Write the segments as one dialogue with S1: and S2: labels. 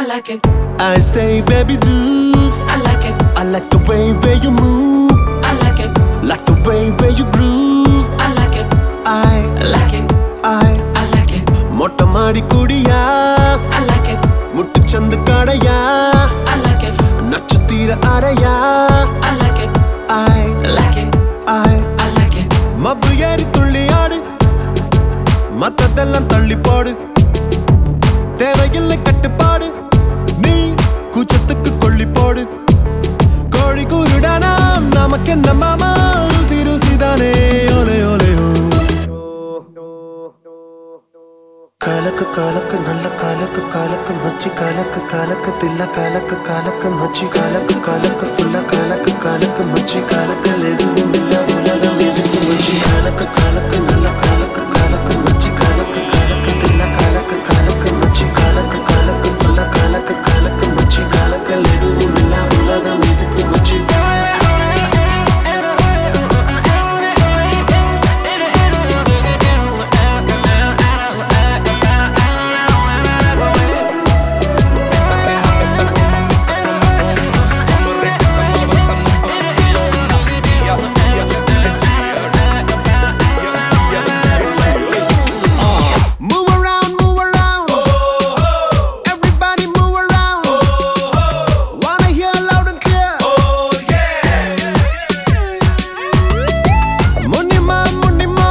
S1: I like it.
S2: I say baby juice
S1: I like it.
S2: I like the way where you move
S1: I like it.
S2: Like the way where you groove
S1: I like it.
S2: I,
S1: Like it.
S2: I
S1: I like it.
S2: மொட்டை மாடி குடியா
S1: I like it.
S2: முட்டுச்சந்து கடையா
S1: I like it.
S2: நட்சத்திர அறையா
S1: I like it.
S2: I,
S1: Like it.
S2: I
S1: I like it.
S2: மப்பு ஏறி துள்ளி ஆடு மத்ததெல்லாம் தள்ளி போடு தேவையில்லை கட்டுப்பாடு நீ கூச்சத்துக்கு கொள்ளி போடு கோழி கூருடானாம் நமக்கு என்ன மாமா ருசி ருசிதானே ஓலே ஓலே ஓ காலக்கு காலக்கு நல்ல காலக்கு காலக்கு மச்சி காலக்கு காலக்கு தில்ல காலக்கு காலக்கு மச்சி காலக்கு காலக்கு ஃபுல்லா காலக்கு காலக்கு மச்சி காலக்கல் எதுவும் இல்ல உலகம் எதுக்கு மச்சி காலக்கு காலக்கு நல்ல காலக்கு காலக்கு மச்சி காலக்கு காலக்கு தில்ல காலக்கு காலக்கு மச்சி காலக்கு காலக்கு ஃபுல்லா காலக்கு காலக்கு மச்சி காலக்கல் எதுவும் இல்ல உலகம் எதுக்கு மச்சி Move around, move around. Everybody move around. Wanna hear loud and clear. முன்னிமா முன்னிமா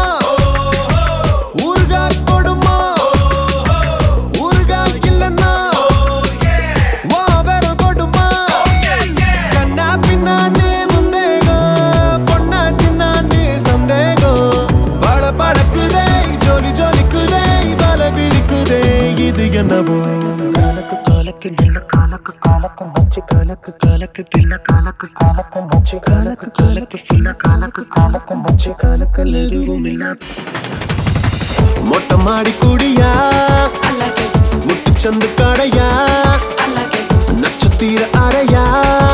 S2: ஊருகா கொடுமா ஊருகா இல்லைன்னா வா விரல் கொடுமா கண்ணா பின்னான்னு முந்தேகம் பொண்ணாச்சு நானு சந்தேகம் பட படக்குதே ஜோலி ஜோலிக்குதே பல விரிக்குதே இது என்னவோ காலக்கு காலக்கு நல்ல காலக்கு காலக்கு மச்சி காலக்கு காலக்கு தில்ல காலக்கு காலக்கு மச்சி காலக்கு காலக்கு ஃபுல்ல காலக்கு காலக்கு மச்சி காலக்கல் எதுவும் இல்ல மொட்டை மாடி குடியா
S1: I like it.
S2: முட்டுச்சந்து கடையா
S1: I like it.
S2: நட்சத்திர அறையா